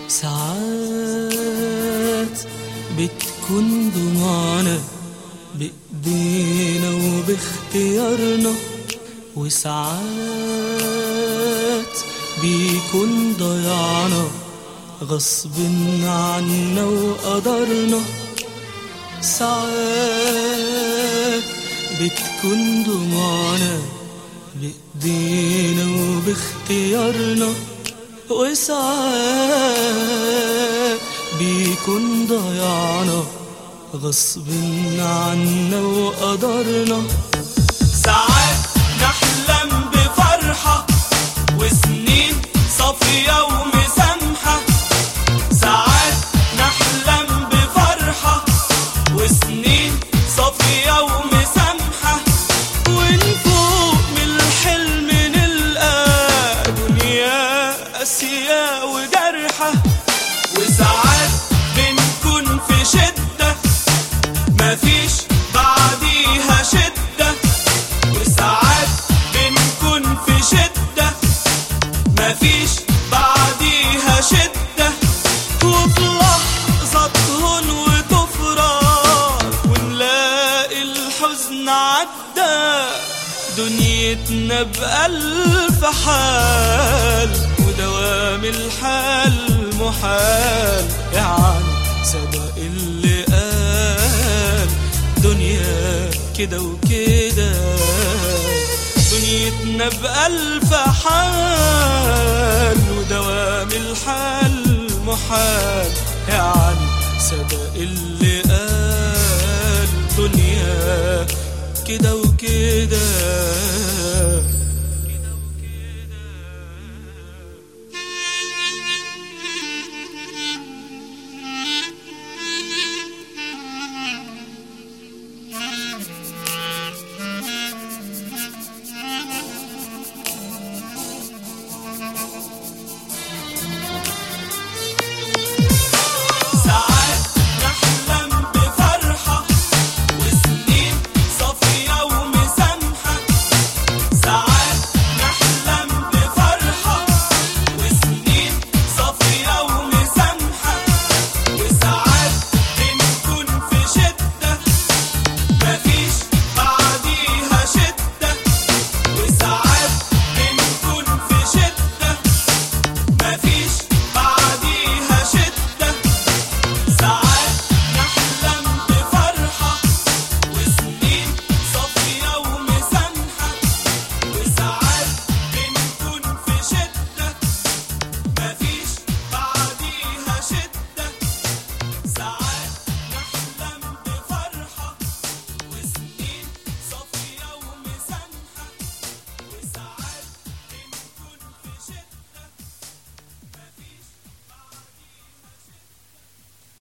ساعات بتكون ضمانة بإيدينا وباختيارنا وساعات بيكون ضيعنا غصب عنا وقدرنا ساعات بتكون ضمانة بإيدينا وباختيارنا وساعات بيكون ضيعنا غصب عنا وقدرنا ساعات نحلم بفرحة وسنين صافية ومسامحة ساعات نحلم بفرحة وسنين صافية ومسامحة ونفوق من الحلم نلقى دنيا قاسية وجرحة وساعات بنكون في شدة مفيش بعديها شدة وساعات بنكون في شدة مفيش بعديها شدة وفي لحظة هون وتفرج ونلاقي الحزن عدى دنيتنا بألف حال ودوام الحال محال يعني صدق اللي قال دنيا كده وكده دنيتنا بألف حال ودوام الحال محال يعني صدق اللي قال دنيا كده وكده